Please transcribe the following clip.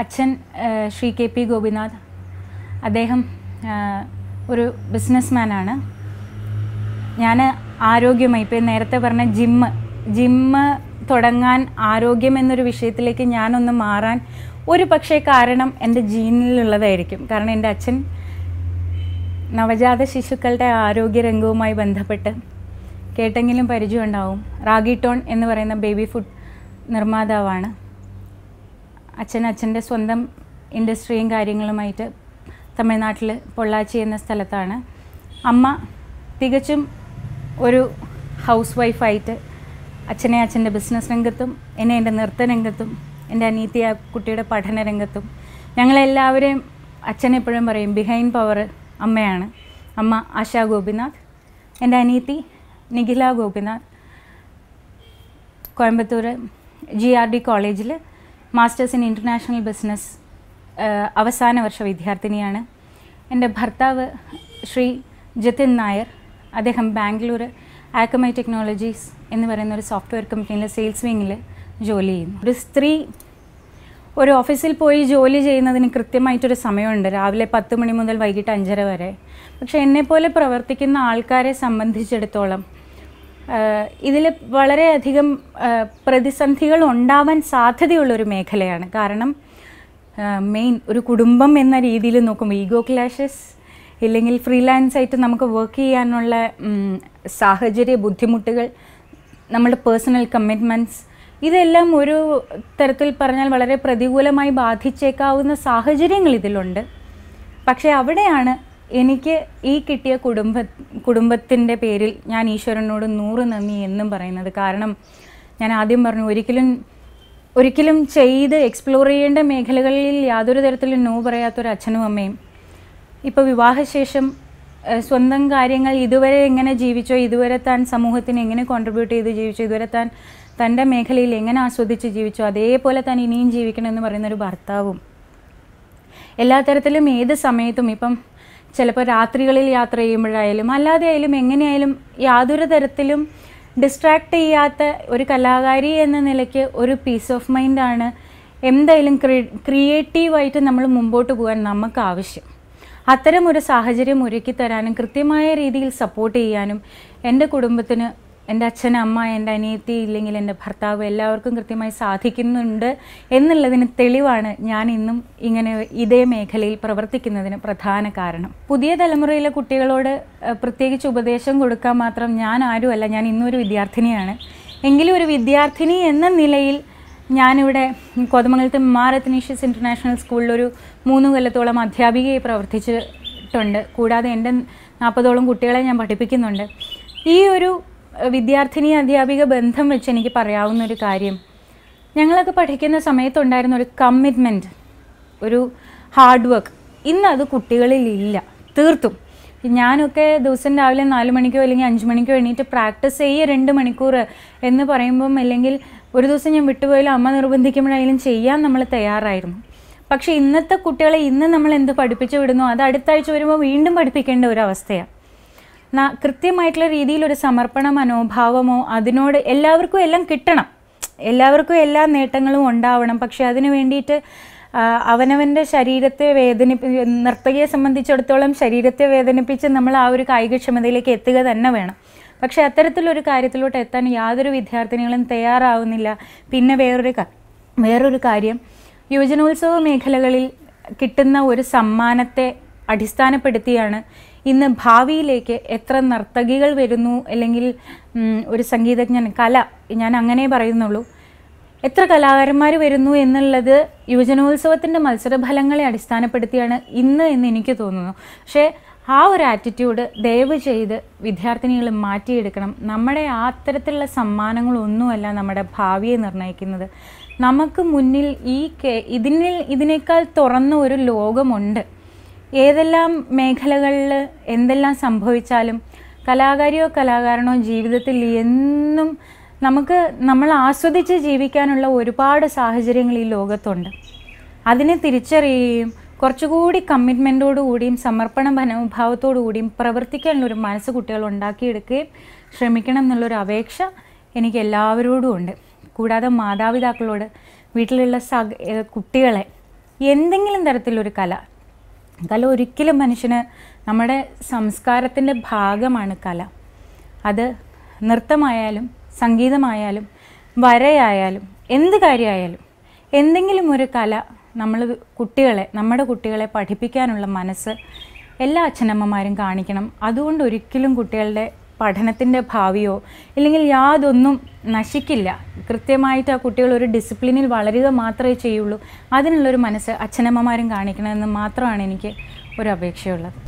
അച്ഛൻ ആ, Shri K P Gopinath അദ്ദേഹം ആ, ഒരു ബിസിനസ്മാനാണ് ഞാൻ ആരോഗ്യമായി ഇപ്പോൾ നേരത്തെ പറഞ്ഞ ജിമ്മ് ജിമ്മ് തുടങ്ങാൻ ആരോഗ്യം എന്നൊരു വിഷയത്തിലേക്ക് ഞാനൊന്ന് മാറാൻ ഒരു പക്ഷേ കാരണം എൻ്റെ ജീനിലുള്ളതായിരിക്കും കാരണം എൻ്റെ അച്ഛൻ നവജാത ശിശുക്കളുടെ ആരോഗ്യരംഗവുമായി ബന്ധപ്പെട്ട് കേട്ടെങ്കിലും പരിചയം ഉണ്ടാവും റാഗി ടോൺ എന്ന് പറയുന്ന ബേബി ഫുഡ് നിർമ്മാതാവാണ് അച്ഛൻ അച്ഛൻ്റെ സ്വന്തം ഇൻഡസ്ട്രിയും കാര്യങ്ങളുമായിട്ട് തമിഴ്നാട്ടിൽ പൊള്ളാച്ചി എന്ന സ്ഥലത്താണ് അമ്മ തികച്ചും ഒരു ഹൗസ് വൈഫായിട്ട് അച്ഛനെ അച്ഛൻ്റെ ബിസിനസ് രംഗത്തും എന്നെ എൻ്റെ നൃത്ത രംഗത്തും എൻ്റെ അനീതി ആ കുട്ടിയുടെ പഠന രംഗത്തും ഞങ്ങളെല്ലാവരെയും അച്ഛൻ എപ്പോഴും പറയും ബിഹൈൻഡ് പവർ അമ്മയാണ് അമ്മ ആശാ ഗോപിനാഥ് എൻ്റെ അനീതി Nikhila Gopinath Coimbatore G R D കോളേജിൽ മാസ്റ്റേഴ്സ് ഇൻ ഇൻ്റർനാഷണൽ ബിസിനസ് അവസാന വർഷ വിദ്യാർത്ഥിനിയാണ് എൻ്റെ ഭർത്താവ് ശ്രീ ജതിൻ നായർ അദ്ദേഹം ബാംഗ്ലൂർ ആക്കമൈ ടെക്നോളജീസ് എന്ന് പറയുന്ന ഒരു സോഫ്റ്റ്വെയർ കമ്പനിയിൽ സെയിൽസ് വിങ്ങിൽ ജോലി ചെയ്യുന്നു ഒരു സ്ത്രീ ഒരു ഓഫീസിൽ പോയി ജോലി ചെയ്യുന്നതിന് കൃത്യമായിട്ടൊരു സമയമുണ്ട് രാവിലെ പത്ത് മണി മുതൽ വൈകിട്ട് അഞ്ചര വരെ പക്ഷേ എന്നെപ്പോലെ പ്രവർത്തിക്കുന്ന ആൾക്കാരെ സംബന്ധിച്ചിടത്തോളം ഇതിൽ വളരെയധികം പ്രതിസന്ധികൾ ഉണ്ടാവാൻ സാധ്യതയുള്ളൊരു മേഖലയാണ് കാരണം മെയിൻ ഒരു കുടുംബം എന്ന രീതിയിൽ നോക്കുമ്പോൾ ഈഗോ ക്ലാഷസ് ഇല്ലെങ്കിൽ ഫ്രീലാൻസ് ആയിട്ട് നമുക്ക് വർക്ക് ചെയ്യാനുള്ള ഉം, സാഹചര്യ ബുദ്ധിമുട്ടുകൾ നമ്മുടെ പേഴ്സണൽ കമ്മിറ്റ്മെൻറ്റ്സ് ഇതെല്ലാം ഒരു തരത്തിൽ പറഞ്ഞാൽ വളരെ പ്രതികൂലമായി ബാധിച്ചേക്കാവുന്ന സാഹചര്യങ്ങൾ ഇതിലുണ്ട് പക്ഷേ അവിടെയാണ് എനിക്ക് ഈ കിട്ടിയ കുടുംബ കുടുംബത്തിൻ്റെ പേരിൽ ഞാൻ ഈശ്വരനോട് നൂറ് നന്ദി എന്നും പറയുന്നത് കാരണം ഞാൻ ആദ്യം പറഞ്ഞു ഒരിക്കലും ഒരിക്കലും ചെയ്ത് എക്സ്പ്ലോർ ചെയ്യേണ്ട മേഖലകളിൽ യാതൊരു തരത്തിലും നോ പറയാത്തൊരു അച്ഛനും അമ്മയും ഇപ്പോൾ വിവാഹശേഷം ഏഹ്, സ്വന്തം കാര്യങ്ങൾ ഇതുവരെ എങ്ങനെ ജീവിച്ചോ ഇതുവരെ താൻ സമൂഹത്തിന് എങ്ങനെ കോൺട്രിബ്യൂട്ട് ചെയ്ത് ജീവിച്ചോ ഇതുവരെ താൻ തൻ്റെ മേഖലയിൽ എങ്ങനെ ആസ്വദിച്ച് ജീവിച്ചോ അതേപോലെ താൻ ഇനിയും ജീവിക്കണം എന്ന് പറയുന്ന ഒരു ഭർത്താവും എല്ലാ തരത്തിലും ഏത് സമയത്തും ഇപ്പം ചിലപ്പോൾ രാത്രികളിൽ യാത്ര ചെയ്യുമ്പോഴായാലും അല്ലാതെ ആയാലും എങ്ങനെയായാലും യാതൊരു തരത്തിലും ഡിസ്ട്രാക്ട് ചെയ്യാത്ത ഒരു കലാകാരി എന്ന നിലയ്ക്ക് ഒരു പീസ് ഓഫ് മൈൻഡാണ് എന്തായാലും ക്രി ക്രിയേറ്റീവായിട്ട് നമ്മൾ മുമ്പോട്ട് പോകാൻ നമുക്ക് ആവശ്യം അത്തരം ഒരു സാഹചര്യം ഒരുക്കി തരാനും കൃത്യമായ രീതിയിൽ സപ്പോർട്ട് ചെയ്യാനും എൻ്റെ കുടുംബത്തിന് എൻ്റെ അച്ഛൻ അമ്മ എൻ്റെ അനിയത്തി ഇല്ലെങ്കിൽ എൻ്റെ ഭർത്താവ് എല്ലാവർക്കും കൃത്യമായി സാധിക്കുന്നുണ്ട് എന്നുള്ളതിന് തെളിവാണ് ഞാൻ ഇന്നും ഇങ്ങനെ ഇതേ മേഖലയിൽ പ്രവർത്തിക്കുന്നതിന് പ്രധാന കാരണം പുതിയ തലമുറയിലെ കുട്ടികളോട് ഏഹ്, പ്രത്യേകിച്ച് ഉപദേശം കൊടുക്കാൻ മാത്രം ഞാൻ ആരുമല്ല ഞാൻ ഇന്നൊരു വിദ്യാർത്ഥിനിയാണ് എങ്കിലും ഒരു വിദ്യാർത്ഥിനി എന്ന നിലയിൽ ഞാനിവിടെ കോതമംഗലത്ത് മാർ എത്തനീഷ്യസ് ഇൻ്റർനാഷണൽ സ്കൂളിൽ ഒരു മൂന്ന് കൊല്ലത്തോളം അധ്യാപികയായി പ്രവർത്തിച്ചിട്ടുണ്ട് കൂടാതെ എൻ്റെ നാൽപ്പതോളം കുട്ടികളെ ഞാൻ പഠിപ്പിക്കുന്നുണ്ട് ഈ ഒരു ഏഹ്, വിദ്യാർത്ഥിനി അധ്യാപിക ബന്ധം വെച്ച് എനിക്ക് പറയാവുന്ന ഒരു കാര്യം ഞങ്ങളൊക്കെ പഠിക്കുന്ന സമയത്തുണ്ടായിരുന്ന ഒരു കമ്മിറ്റ്മെൻറ്റ് ഒരു ഹാർഡ് വർക്ക് ഇന്ന് അത് കുട്ടികളിൽ ഇല്ല തീർത്തും ഞാനൊക്കെ ദിവസം രാവിലെ നാല് മണിക്കോ അല്ലെങ്കിൽ അഞ്ച് മണിക്കോ എണീറ്റ് പ്രാക്ടീസ് ചെയ്യുക രണ്ട് മണിക്കൂർ എന്ന് പറയുമ്പം അല്ലെങ്കിൽ ഒരു ദിവസം ഞാൻ വിട്ടുപോയാലും അമ്മ നിർബന്ധിക്കുമ്പോഴായാലും ചെയ്യാൻ നമ്മൾ തയ്യാറായിരുന്നു പക്ഷേ ഇന്നത്തെ കുട്ടികളെ ഇന്ന് നമ്മൾ എന്ത് പഠിപ്പിച്ചു വിടുന്നു അത് അടുത്ത ആഴ്ച വരുമ്പോൾ വീണ്ടും പഠിപ്പിക്കേണ്ട ഒരു അവസ്ഥയാണ് ന- കൃത്യമായിട്ടുള്ള രീതിയിൽ ഒരു സമർപ്പണ മനോഭാവമോ അതിനോട് എല്ലാവർക്കും എല്ലാം കിട്ടണം എല്ലാവർക്കും എല്ലാ നേട്ടങ്ങളും ഉണ്ടാവണം പക്ഷെ അതിന് വേണ്ടിയിട്ട് ആ, അവനവൻ്റെ ശരീരത്തെ വേദനിപ്പി നർത്തകിയെ സംബന്ധിച്ചിടത്തോളം ശരീരത്തെ വേദനിപ്പിച്ച് നമ്മൾ ആ ഒരു കായികക്ഷമതയിലേക്ക് എത്തുക തന്നെ വേണം പക്ഷെ അത്തരത്തിലൊരു കാര്യത്തിലോട്ട് എത്താൻ യാതൊരു വിദ്യാർത്ഥിനികളും തയ്യാറാവുന്നില്ല പിന്നെ വേറൊരു ക- വേറൊരു കാര്യം യുവജനോത്സവ മേഖലകളിൽ കിട്ടുന്ന ഒരു സമ്മാനത്തെ അടിസ്ഥാനപ്പെടുത്തിയാണ് ഇന്ന് ഭാവിയിലേക്ക് എത്ര നർത്തകികൾ വരുന്നു അല്ലെങ്കിൽ ഉം, ഒരു സംഗീതജ്ഞൻ കല ഞാൻ അങ്ങനെ പറയുന്നുള്ളൂ എത്ര കലാകാരന്മാർ വരുന്നു എന്നുള്ളത് യുവജനോത്സവത്തിൻ്റെ മത്സരഫലങ്ങളെ അടിസ്ഥാനപ്പെടുത്തിയാണ് ഇന്ന് എന്ന് എനിക്ക് തോന്നുന്നു പക്ഷേ ആ ഒരു ആറ്റിറ്റ്യൂഡ് ദയവ് ചെയ്ത് വിദ്യാർത്ഥിനികൾ മാറ്റിയെടുക്കണം നമ്മുടെ ആ അത്തരത്തിലുള്ള സമ്മാനങ്ങളൊന്നുമല്ല നമ്മുടെ ഭാവിയെ നിർണ്ണയിക്കുന്നത് നമുക്ക് മുന്നിൽ ഈ കേ- ഇതിനിൽ ഇതിനേക്കാൾ തുറന്ന ഒരു ലോകമുണ്ട് ഏതെല്ലാം മേഖലകളിൽ എന്തെല്ലാം സംഭവിച്ചാലും കലാകാരിയോ കലാകാരനോ ജീവിതത്തിൽ എന്നും നമുക്ക് നമ്മൾ ആസ്വദിച്ച് ജീവിക്കാനുള്ള ഒരുപാട് സാഹചര്യങ്ങൾ ഈ ലോകത്തുണ്ട് അതിനെ തിരിച്ചറിയുകയും കുറച്ചുകൂടി കമ്മിറ്റ്മെൻറ്റോടു കൂടിയും സമർപ്പണ മനോഭാവത്തോടു കൂടിയും പ്രവർത്തിക്കാനുള്ള ഒരു മനസ്സ് കുട്ടികൾ ഉണ്ടാക്കിയെടുക്കുകയും ശ്രമിക്കണം എന്നുള്ളൊരു അപേക്ഷ എനിക്ക് എല്ലാവരോടും ഉണ്ട് കൂടാതെ മാതാപിതാക്കളോട് വീട്ടിലുള്ള സഹ ഏഹ് കുട്ടികളെ എന്തെങ്കിലും തരത്തിലൊരു കല കല ഒരിക്കലും മനുഷ്യന് നമ്മുടെ സംസ്കാരത്തിൻ്റെ ഭാഗമാണ് കല അത് നൃത്തമായാലും സംഗീതമായാലും വരയായാലും എന്ത് കാര്യമായാലും എന്തെങ്കിലും ഒരു കല നമ്മൾ കുട്ടികളെ നമ്മുടെ കുട്ടികളെ പഠിപ്പിക്കാനുള്ള മനസ്സ് എല്ലാ അച്ഛനമ്മമാരും കാണിക്കണം അതുകൊണ്ട് ഒരിക്കലും കുട്ടികളുടെ പഠനത്തിൻ്റെ ഭാവിയോ ഇല്ലെങ്കിൽ യാതൊന്നും നശിക്കില്ല കൃത്യമായിട്ട് ആ കുട്ടികൾ ഒരു ഡിസിപ്ലിനിൽ വളരുക മാത്രമേ ചെയ്യുള്ളൂ അതിനുള്ളൊരു മനസ്സ് അച്ഛനമ്മമാരും കാണിക്കണമെന്ന് മാത്രമാണ് എനിക്ക് ഒരു അപേക്ഷയുള്ളത്